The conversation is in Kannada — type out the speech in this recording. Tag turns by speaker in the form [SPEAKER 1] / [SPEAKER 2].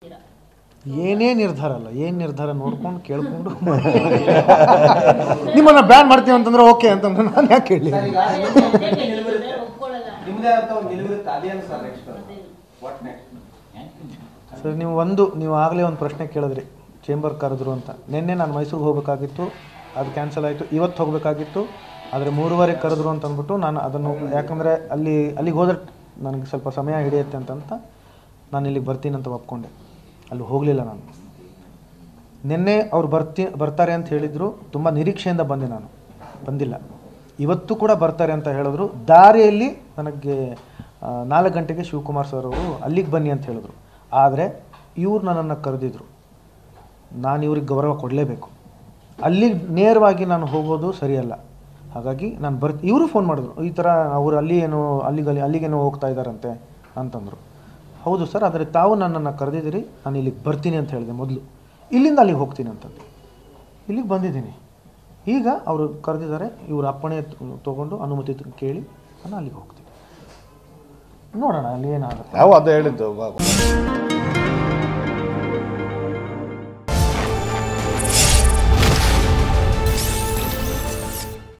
[SPEAKER 1] ಏನೇ ನಿರ್ಧಾರ ಅಲ್ಲ ಏನು ನಿರ್ಧಾರ ನೋಡ್ಕೊಂಡು ಕೇಳ್ಕೊಂಡು ನಿಮ್ಮನ್ನ ಬ್ಯಾನ್ ಮಾಡ್ತೀವಿ ಅಂತಂದ್ರೆ ಓಕೆ ಅಂತಂದ್ರೆ ನಾನು ಯಾಕೆ ಹೇಳಿ
[SPEAKER 2] ಸರ್, ಈಗ ನಿಮ್ದೇ ನಿಲುವಿರುತ್ತೆ.
[SPEAKER 3] ಒಪ್ಕೊಳ್ಳಲ್ಲ
[SPEAKER 2] ನಿಮ್ದೇ ಅಂತ ಒಂದು ನಿಲುವಿರುತ್ತೆ ಅದೇನು sir next what next
[SPEAKER 1] sir ನೀವು ಒಂದು ನೀವು ಆಗಲೇ ಒಂದು ಪ್ರಶ್ನೆ ಕೇಳಿದ್ರಿ ಚೇಂಬರ್ ಕರೆದ್ರು ಅಂತ ನಿನ್ನೆ ನಾನು ಮೈಸೂರಿಗೆ ಹೋಗಬೇಕಾಗಿತ್ತು ಅದು ಕ್ಯಾನ್ಸಲ್ ಆಯಿತು ಇವತ್ತು ಹೋಗಬೇಕಾಗಿತ್ತು ಆದರೆ ಮೂರುವರೆ ಕರೆದ್ರು ಅಂತ ಅಂದ್ಬಿಟ್ಟು ನಾನು ಅದನ್ನು ಯಾಕಂದರೆ ಅಲ್ಲಿ ಅಲ್ಲಿಗೆ ಹೋದ್ರೆ ನನಗೆ ಸ್ವಲ್ಪ ಸಮಯ ಹಿಡಿಯುತ್ತೆ ಅಂತಂತ ನಾನು ಇಲ್ಲಿಗೆ ಬರ್ತೀನಿ ಅಂತ ಒಪ್ಕೊಂಡೆ ಅಲ್ಲಿ ಹೋಗಲಿಲ್ಲ ನಾನು ನಿನ್ನೆ ಅವ್ರು ಬರ್ತಿ ಬರ್ತಾರೆ ಅಂತ ಹೇಳಿದರು ತುಂಬ ನಿರೀಕ್ಷೆಯಿಂದ ಬಂದೆ ನಾನು ಬಂದಿಲ್ಲ ಇವತ್ತು ಕೂಡ ಬರ್ತಾರೆ ಅಂತ ಹೇಳಿದ್ರು ದಾರಿಯಲ್ಲಿ ನನಗೆ ಆ, ನಾಲ್ಕು ಗಂಟೆಗೆ ಶಿವಕುಮಾರ್ ಸರ್ ಅವರು ಅಲ್ಲಿಗೆ ಬನ್ನಿ ಅಂತ ಹೇಳಿದ್ರು ಆದರೆ ಇವ್ರು ನನ್ನನ್ನು ಕರೆದಿದ್ರು ನಾನು ಇವ್ರಿಗೆ ಗೌರವ ಕೊಡಲೇಬೇಕು ಅಲ್ಲಿಗೆ ನೇರವಾಗಿ ನಾನು ಹೋಗೋದು ಸರಿಯಲ್ಲ ಹಾಗಾಗಿ ನಾನು ಬರ್ ಇವರು ಫೋನ್ ಮಾಡಿದ್ರು ಈ ಥರ ಅವರು ಅಲ್ಲಿ ಏನೋ ಅಲ್ಲಿಗೆ ಅಲ್ಲಿ ಅಲ್ಲಿಗೇನೋ ಹೋಗ್ತಾ ಇದ್ದಾರಂತೆ ಅಂತಂದರು ಹೌದು ಸರ್ ಆದರೆ ತಾವು ನನ್ನನ್ನು ಕರೆದಿದ್ದೀರಿ ನಾನು ಇಲ್ಲಿಗೆ ಬರ್ತೀನಿ ಅಂತ ಹೇಳಿದೆ ಮೊದಲು ಇಲ್ಲಿಂದ ಅಲ್ಲಿಗೆ ಹೋಗ್ತೀನಿ ಅಂತಂದು ಇಲ್ಲಿಗೆ ಬಂದಿದ್ದೀನಿ ಈಗ ಅವರು ಕರೆದಿದ್ದಾರೆ ಇವ್ರ ಅಪ್ಪಣೆ ತೊಗೊಂಡು ಅನುಮತಿ ತ- ಕೇಳಿ ನಾನು ಅಲ್ಲಿಗೆ ಹೋಗ್ತೀನಿ ನೋಡೋಣ ಅಲ್ಲಿ ಏನಾಗುತ್ತೆ
[SPEAKER 4] ನಾವು ಅದೇ ಹೇಳಿದ್ದು